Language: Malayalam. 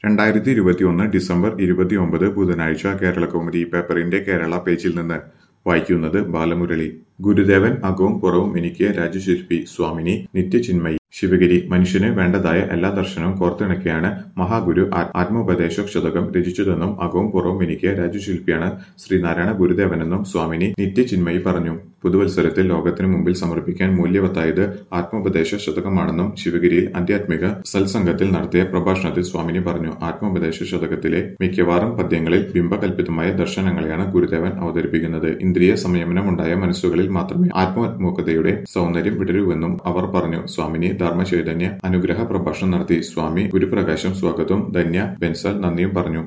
രണ്ടായിരത്തി ഇരുപത്തിയൊന്ന് ഡിസംബർ ഇരുപത്തിയൊമ്പത് ബുധനാഴ്ച കേരളകൗമുദി പേപ്പറിന്റെ കേരള പേജിൽ നിന്ന് വായിക്കുന്നത് ബാലമുരളി ഗുരുദേവൻ അകവും പുറവും എനിക്ക് രാജശില്പി സ്വാമിനി നിത്യചിന്മയി ശിവഗിരി മനുഷ്യന് വേണ്ടതായ എല്ലാ ദർശനവും കോർത്തിണക്കിയാണ് മഹാഗുരു ആ- ആത്മോപദേശ ശതകം രചിച്ചതെന്നും അകവും പുറവും എനിക്ക് രാജശില്പിയാണ് ശ്രീനാരായണ ഗുരുദേവനെന്നും സ്വാമിനി നിത്യചിന്മയി പറഞ്ഞു പുതുവത്സരത്തിൽ ലോകത്തിനു മുമ്പിൽ സമർപ്പിക്കാൻ മൂല്യവത്തായത് ആത്മോപദേശ ശതകമാണെന്നും ശിവഗിരിയിൽ ആധ്യാത്മിക സത്സംഗത്തിൽ നടത്തിയ പ്രഭാഷണത്തിൽ സ്വാമിനി പറഞ്ഞു ആത്മോപദേശ ശതകത്തിലെ മിക്കവാറും പദ്യങ്ങളിൽ ബിംബകൽപിതമായ ദർശനങ്ങളെയാണ് ഗുരുദേവൻ അവതരിപ്പിക്കുന്നത് ഇന്ദ്രിയ സംയമനമുണ്ടായ മനസ്സുകളിൽ മാത്രമേ ആത്മോന്മുഖതയുടെ സൗന്ദര്യം വിടരൂവെന്നും അവർ പറഞ്ഞു സ്വാമിനി ധർമ്മചൈതന്യ അനുഗ്രഹ പ്രഭാഷണം നടത്തി സ്വാമി ഗുരുപ്രകാശം സ്വാഗതവും ധന്യ ബെൻസൽ നന്ദിയും പറഞ്ഞു